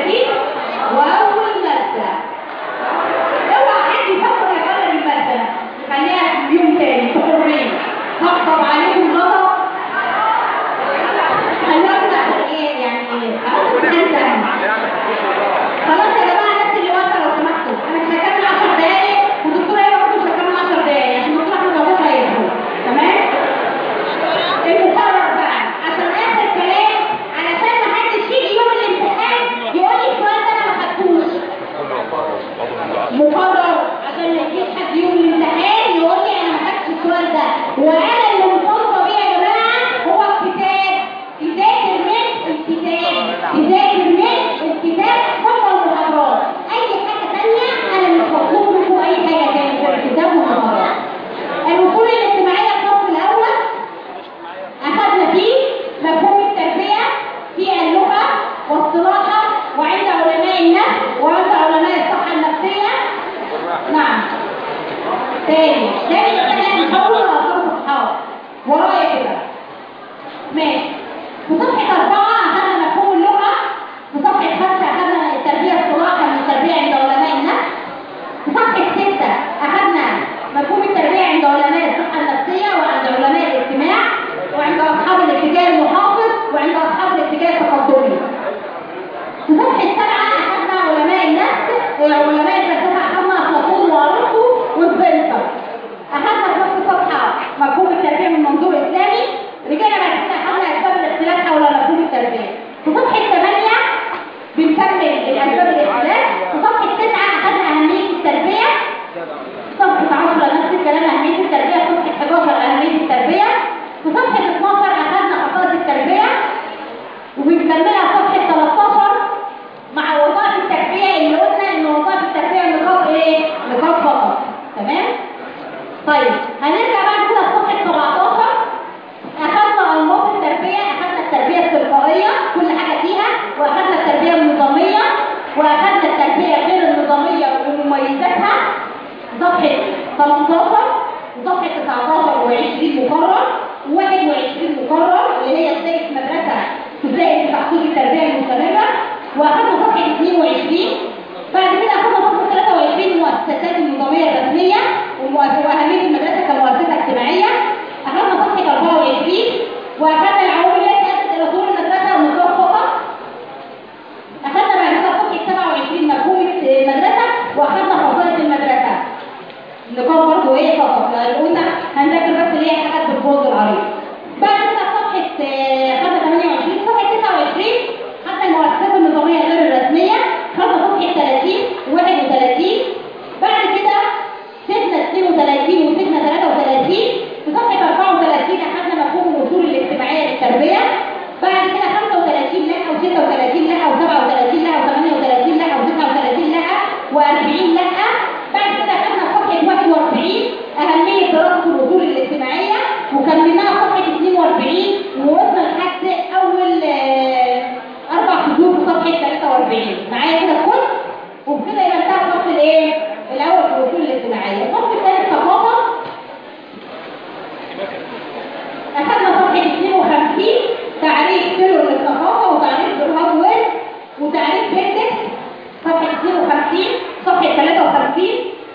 30 واول ماده اوعى حد يفكر يغير الماده خليها في يوم تاني حرين هغضب عليكم غضب خليها كده ايه يعني احط امتحان تاني خلاص يا جماعه الناس اللي واقفه لو سمحتوا انا مش هكمل 10 دقايق والدكتوره هي برضه مش هتكمل 10 دقايق عشان الدكتور احمد ابو هيدخل تمام المقرر بقى عشان اخر كلام علشان ما حدش يجي يوم الامتحان يقول لي السؤال ده انا ما خدتوش مقرر عشان ما يجيش حد يوم الامتحان يقول لي انا ما خدتش السؤال ده وانا اللي مطالبه بيه يا جماعه هو الكتاب تذاكر من الكتاب تذاكر من الكتاب ثم المحاضرات اي حاجه ثانيه انا مش مطلوب منكم اي حاجه تانية غير الكتاب والمحاضرات الوصول الاجتماعيه الصف الاول أخذنا فيه مفهوم التربية في اللغة واصطلاحا وعند علماء النفس وعند علماء الصحة النفسية نعم تاني تاني احنا نحول الأرقام صفحات ورايا كده ماشي في صفحة أربعة أخذنا مفهوم اللغة في صفحة خمسة أخذنا التربية اصطلاحا من التربية عند علماء النفس في صفحة ستة أخذنا مفهوم التربية عند علماء الصحة النفسية وعند علماء الاجتماع وعند أصحاب الاتجاه المحافظ وعند أصحاب الاتجاه التقدمي. في صفحة سبعة أخذنا علماء النفس علماء الفلسفة أخذنا أفلاطون وأرسطو وسبنسر. أخذنا في نفس الصفحة مفهوم التربية من منظور إسلامي. رجعنا بعد كده أخذنا أسباب الاختلاف حول مفهوم التربية. في صفحة ثمانية بنكمل الأسباب الاختلاف. في صفحة تسعة أخذنا أهمية التربية. صفحة 10 نفس الكلام أهمية التربية صفحة 11 أهمية التربية في صفحة 12 أخذنا خصائص التربية وبنكملها صفحة 13 مع وظائف التربية اللي قلنا إن وظائف التربية نقاط إيه؟ نقاط فقط تمام؟ طيب هنرجع بعد كده لصفحة 17 أخذنا أنماط التربية أخذنا التربية التلقائية كل حاجة فيها وأخذنا التربية النظامية وأخذنا التربية غير النظامية ومميزاتها صفحة 18 وصفحة 19 و20 مقرر و21 مقرر اللي هي بداية مدرسة بداية تحصيل التربية المستمرة وأخذنا صفحة 22 بعد كده أخذنا صفحة 23 المؤسسات النظامية الرسمية ومؤ- وأهمية المدرسة كمؤسسة اجتماعية أخذنا صفحة 24 وأخذنا العوامل التي أدت إلى ظهور المدرسة المتوسطة أخذنا بعد كده صفحة 27 مفهوم المدرسة وأخذنا خصائص المدرسة نقاط برضه ايه فقط لان قلنا هنذاكر بس اللي هي حاجات بالبوز العريض بعد كده صفحه آه، خدنا 28 صفحه 29 خدنا المؤسسات النظاميه غير الرسميه خدنا صفحه 30 31 بعد كده سيبنا 32 وسيبنا 33 في صفحه 34 اخدنا مفهوم الاصول الاجتماعيه للتربيه بعد كده 35 لا و36 لا و37 لا و38 لا و39 لا و40 لا بعد كده خدنا صفحة 41 أهمية دراسة الأصول الاجتماعية وكملناها صفحة 42 ووصلنا لحد أول آه، أربع فصول في صفحة 43 معايا كده الكل وبكده يبقى انتهى الفصل الإيه؟ الأول في الأصول الاجتماعية الفصل الثالث ثقافة أخذنا صفحة 52 تعريف سر للثقافة وتعريف برهان ويل وتعريف بيتك صفحة 52 صفحة 53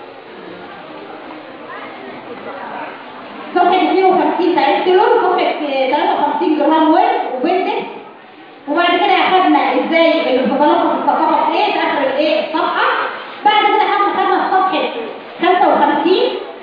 صفحة 52 تعريف سر صفحة 53 جرام ويل وبيتك وبعد كده أخذنا إزاي الانفصالات في الثقافة في إيه في آخر الإيه الصفحة بعد كده أخذنا خدنا في صفحة 55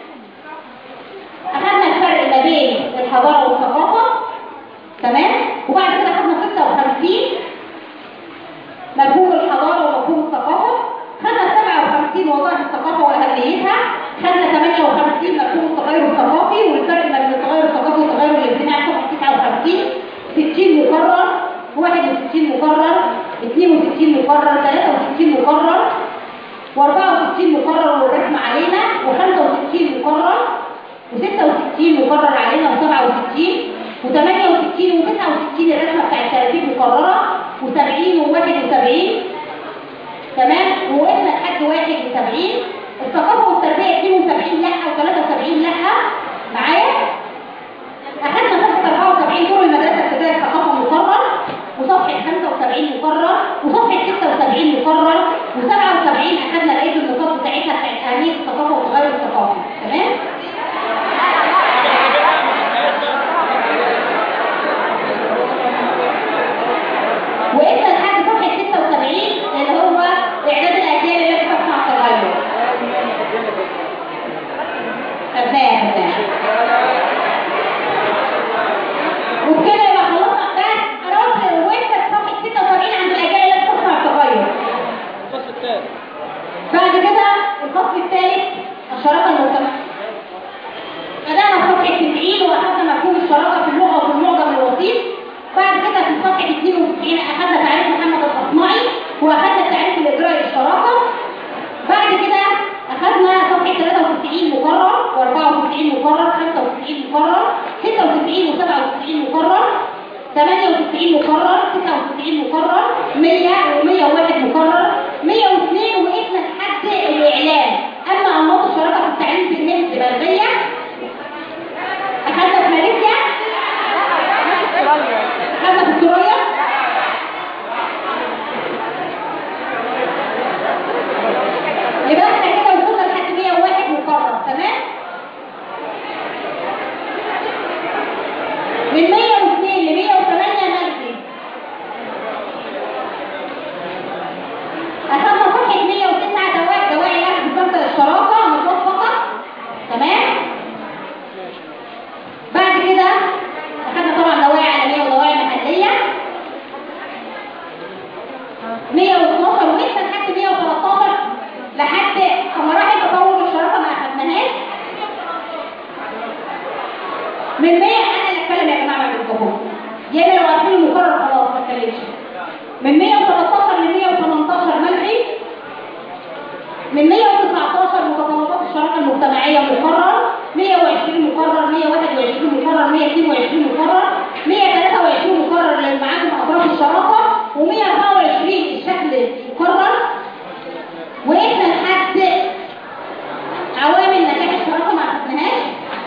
أخذنا الفرق ما بين الحضارة والثقافة تمام وبعد كده أخذنا 56 مفهوم الحضارة ومفهوم الثقافة خدنا 57 وظائف الثقافة وأهميتها خدنا 58 مفهوم التغير الثقافي والفرق ما بين التغير الثقافي والتغير الاجتماعي صفحة 59 60 مقرر 61 مقرر 62 مقرر 63 مقرر و64 مقرر والرسم علينا و65 مقرر و66 مقرر علينا و67 و68 و69 الرسمه بتاع الترتيب مقرره و70 و71 تمام ووقفنا لحد 71 الثقافه والتربيه 72 لا و73 لا معايا اخذنا صفحه 74 دور المدرسه ابتدائيه الثقافه مقرر وصفحه 75 مقرر وصفحة 76 مقرر و77 أخذنا بقية النقاط بتاعتها بتاعت أهمية الثقافة والتغير الثقافي تمام؟ وإنت لحد صفحة 76 اللي هو إعداد الأجيال التي تصنع التغير تمام تمام وبكده يبقى خلصنا بس انا قلت وانت في صفحه 76 عند الاجيال اللي بتصنع التغير الفصل الثالث بعد كده الفصل الثالث الشراكه المجتمعيه بدأنا في صفحة 90 وأخذنا مفهوم الشراكة في اللغة وفي المعجم الوسيط بعد كده في صفحة 92 أخذنا تعريف محمد الأصمعي وأخذنا تعريف الإجراء الشراكة بعد كده أخذنا صفحة 93 مقرر و94 مقرر 95 مقرر 96 و97 مقرر 98 مقرر 99 مقرر 100 و101 مقرر 102 وقفنا لحد الإعلان أما أنماط الشراكة في التعليم في المهن البلدية أخذنا في ماليزيا أخذنا في استراليا يبقى احنا كده وصلنا لحد 101 مقرر تمام من 102 ل 108 نجزي أخذنا صفحة 109 دواعي دواعي أخذ فرصة الشراكة نقاط فقط تمام بعد كده أخذنا طبعا دواعي عالمية ودواعي محلية 112 ولسه لحد 113 لحد مراحل تطور الشراكة ما أخذناهاش من 100 أنا اللي أتكلم يا جماعة بعد الظهور يا إما لو عارفين المقرر خلاص ما اتكلمش من 113 ل 118 ملحي من 119 متطلبات الشراكة المجتمعية مقرر 120 مقرر 121 مقرر 122 مقرر 123 مقرر للمعادن أطراف الشراكة و124 الشكل مقرر وإحنا لحد عوامل نجاح الشراكة ما أخذناهاش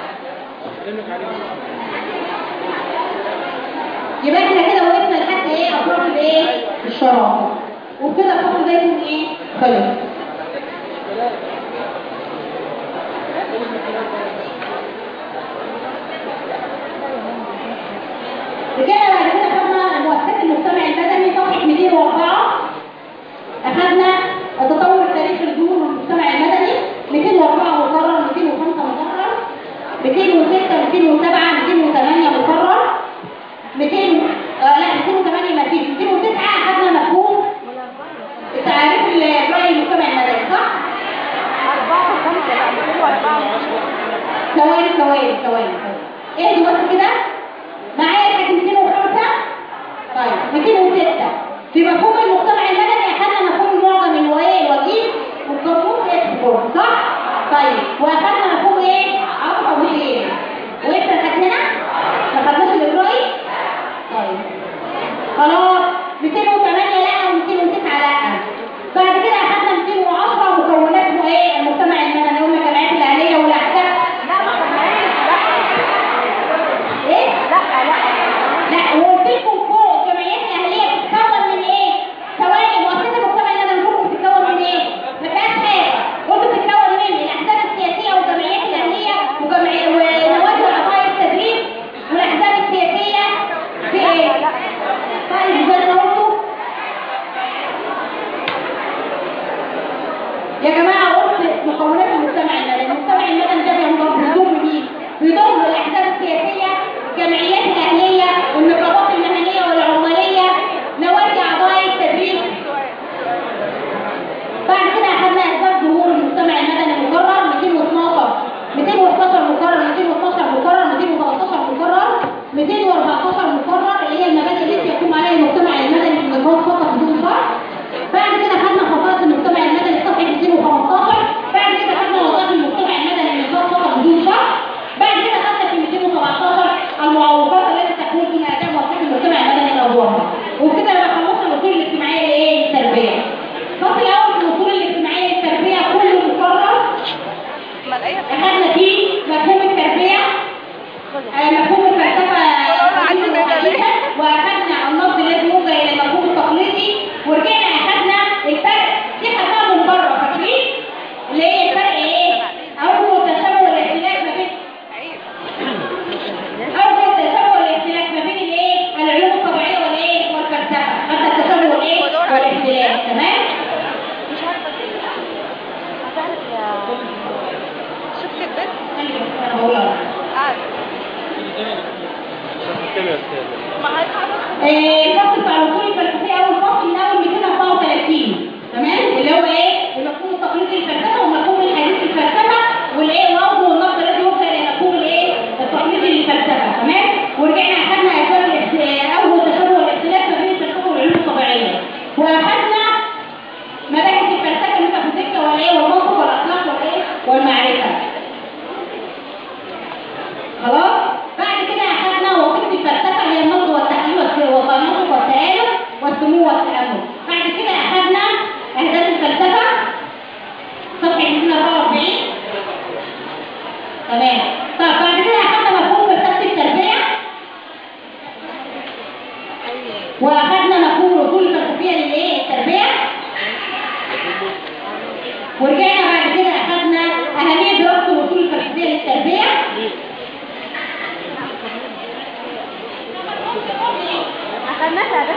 يبقى احنا كده وقفنا لحد ايه اطراف الايه الشراكه وبكده الفصل ده يكون ايه خلص بكده بعد كده خدنا مؤسسات المجتمع المدني صفحه 204 اخذنا التطور التاريخي للظهور والمجتمع المدني 204 مقرر 205 مقرر 206 207 208 مقرر 200 آه لا 208 ما فيش 209 اخذنا مفهوم تعريف الرأي المجتمع المدني صح؟ ثواني ثواني ثواني اهدوا بس كده معايا لحد 205 طيب 206 في مفهوم المجتمع المدني اخذنا مفهوم المعجم الوائي الوجيه والقانون اكسبورت صح؟ طيب واخذنا مفهوم ايه؟ عطف او ايه؟ واحنا خدنا ما خدناش الاجرائي؟ طيب خلاص 208 لا و209 لا بعد كده اخذنا 210 مكونات ايه المجتمع المدني قلنا الجمعيات الاهليه والاحزاب ايه لا وقلت لكم فوق الجمعيات الاهليه بتتكون من ايه ثواني مؤسسه المجتمع المدني فوق بتتكون من ايه ما فيهاش حاجه قلت بتتكون من الاحزاب السياسيه والجمعيات الاهليه وجمعيه ونوادي اعضاء التدريب والاحزاب السياسيه في ايه طيب زي ما قلتوا يا جماعة قلت مكونات المجتمع المدني المجتمع المدني ده بينضم بيضم مين؟ بيضم الأحزاب السياسية الجمعيات الأهلية والنقابات المهنية والعمالية نوادي أعضاء التدريب بعد كده أخذنا أسباب ظهور المجتمع المدني مقرر 212 212 مقرر 212 مقرر 213 مقرر 214 مقرر اللي هي المبادئ التي يقوم عليها المجتمع المدني في النقاط فقط بدون شرط بعد كده خدنا خصائص المجتمع المدني في صفحه 215 بعد كده خدنا وظائف المجتمع المدني النقاط فقط بدون شرط بعد كده خدنا في 217 المعوقات طويله كده يا استاذ آه، الفصل بتاع الوصول الفلسفي اول فصل من اول 234 تمام اللي هو ايه المفهوم التقليدي للفلسفه والمفهوم الحديث للفلسفه والايه وضع والنقد الذي يوصل الى المفهوم الايه التقليدي للفلسفه تمام ورجعنا اخذنا اسباب الاخت- اول تشابه والاختلاف ما بين الفلسفه والعلوم الطبيعيه واخذنا مباحث الفلسفه الميتافيزيقيه والايه والمنطق والاخلاق والايه والمعرفه خلاص بعد كده اخذنا وظيفه الفلسفه هي النقد والتحليل والس- والتناقض والتآلف والسمو والتأمل بعد كده اخذنا اهداف الفلسفه صفحه 244 تمام طب بعد كده اخذنا مفهوم فلسفه التربيه واخذنا مفهوم الاصول الفلسفيه للايه التربيه ورجعنا بعد كده اخذنا اهميه دراسه الاصول الفلسفيه للتربيه أخذناش عادات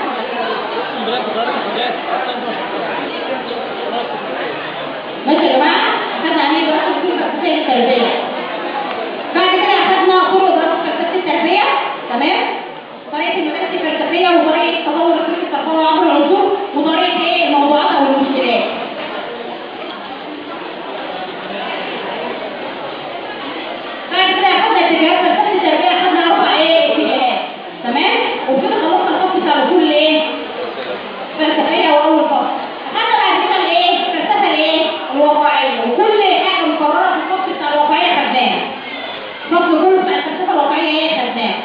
ماشي يا جماعه اخذنا اهميه دراسه الاصول الفلسفيه للتربيه بعد كده اخذنا طرق دراسه فلسفه التربيه تمام طريقه المباحث الفلسفيه وطريقه تطور الفكر التربوي عبر العصور وطريقه ايه الموضوعات او المشكلات بعد كده اخذنا اتجاهات فلسفه التربيه اخذنا اربع ايه اتجاهات تمام وكده خلصنا الفصل بتاع الاصول الايه فلسفيه او اول فصل اخذنا بعد كده الايه الفلسفه الايه الواقعيه وكل حاجه مكرره في الفصل بتاع الواقعيه خدناها الفصل كله بتاع الفلسفه الواقعيه ايه خدناه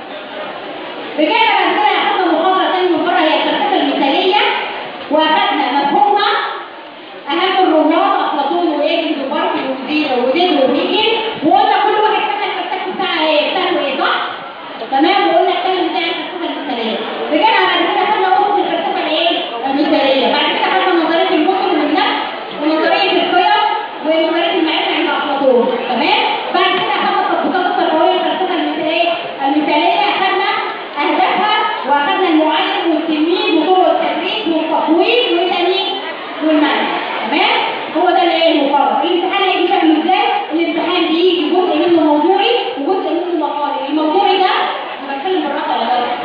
رجعنا بعد كده اخذنا محاضره ثانيه من بره هي الفلسفه المثاليه واخذنا مفهومها اهم الرماد افلاطون وايجنز وباركل وديد وهيجن وقلنا كل واحد خد الفلسفه بتاعها ايه بتاعته ايه صح؟ تمام وقلنا الكلام بتاع الفلسفه المثاليه رجعنا بعد كده خدنا وصف الفلسفه الايه؟ المثاليه بعد كده خدنا نظريه المخ والنفس ونظريه القيم ونظريه المعرفه عند افلاطون تمام؟ بعد كده خدنا التطبيقات التربويه الفلسفه المثاليه المثاليه اخذنا اهدافها واخذنا المعلم والتلميذ وطرق التدريس والتطوير والتأمين والمنهج تمام هو ده اللي ايه المقرر الامتحان هيجي شكله ازاي الامتحان بيجي جزء منه موضوعي وجزء منه مقالي الموضوعي ده أنا بتكلم بالراحه ولا غلط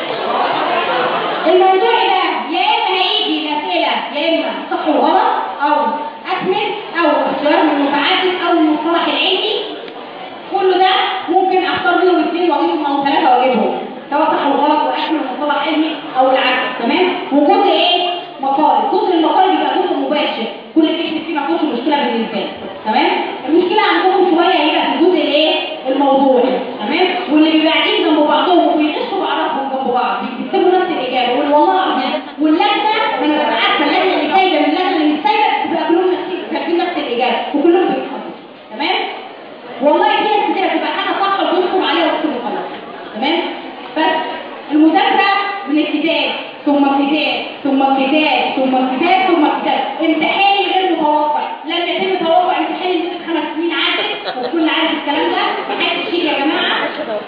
الموضوعي ده يا اما هيجي الاسئله يا اما صح وغلط او اكمل او اختيار من متعدد او المصطلح العلمي كل ده ممكن اختار منهم اثنين واجيبهم او ثلاثه واجيبهم سواء صح وغلط واحمل مصطلح علمي او العكس تمام وجزء ايه مقال جزء المقال بيبقى جزء مباشر كل اللي بيكتب فيه ما فيهوش مشكله بالنسبه لي تمام المشكله عندكم شويه هيبقى في الجزء الايه الموضوعي تمام واللي بيبقى قاعدين جنب بعضهم وبيغشوا بعضهم جنب بعض بيكتبوا نفس الاجابه يقولوا والله العظيم واللجنه انا ببقى عارفه اللجنه اللي سايبه من اللجنه اللي مش سايبه بتبقى كلهم نفس- كاتبين نفس الاجابه وكلهم بيتحفظوا تمام والله في ناس كتير هتبقى حاجه صح وتحكم عليها وتكتب غلط تمام بس المذاكره من الكتاب ثم الكتاب ثم الكتاب ثم الكتاب ثم الكتاب امتحاني غير متوقع لم يتم توقع امتحاني لمده خمس سنين عدت والكل عارف الكلام ده محدش يجي يا جماعه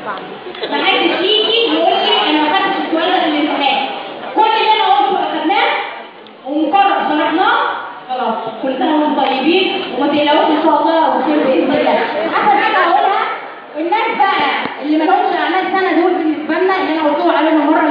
محدش يجي يقول لي انا ما خدتش السؤال ده في الامتحان كل اللي انا قلته اخدناه ومقرر شرحناه خلاص كل سنه وانتم طيبين وما تقلقوش ان شاء الله وخير باذن الله اخر حاجه هقولها الناس بقى اللي ما لهمش اعمال سنه دول بالنسبه لنا اللي انا قلتهم عليهم المره اللي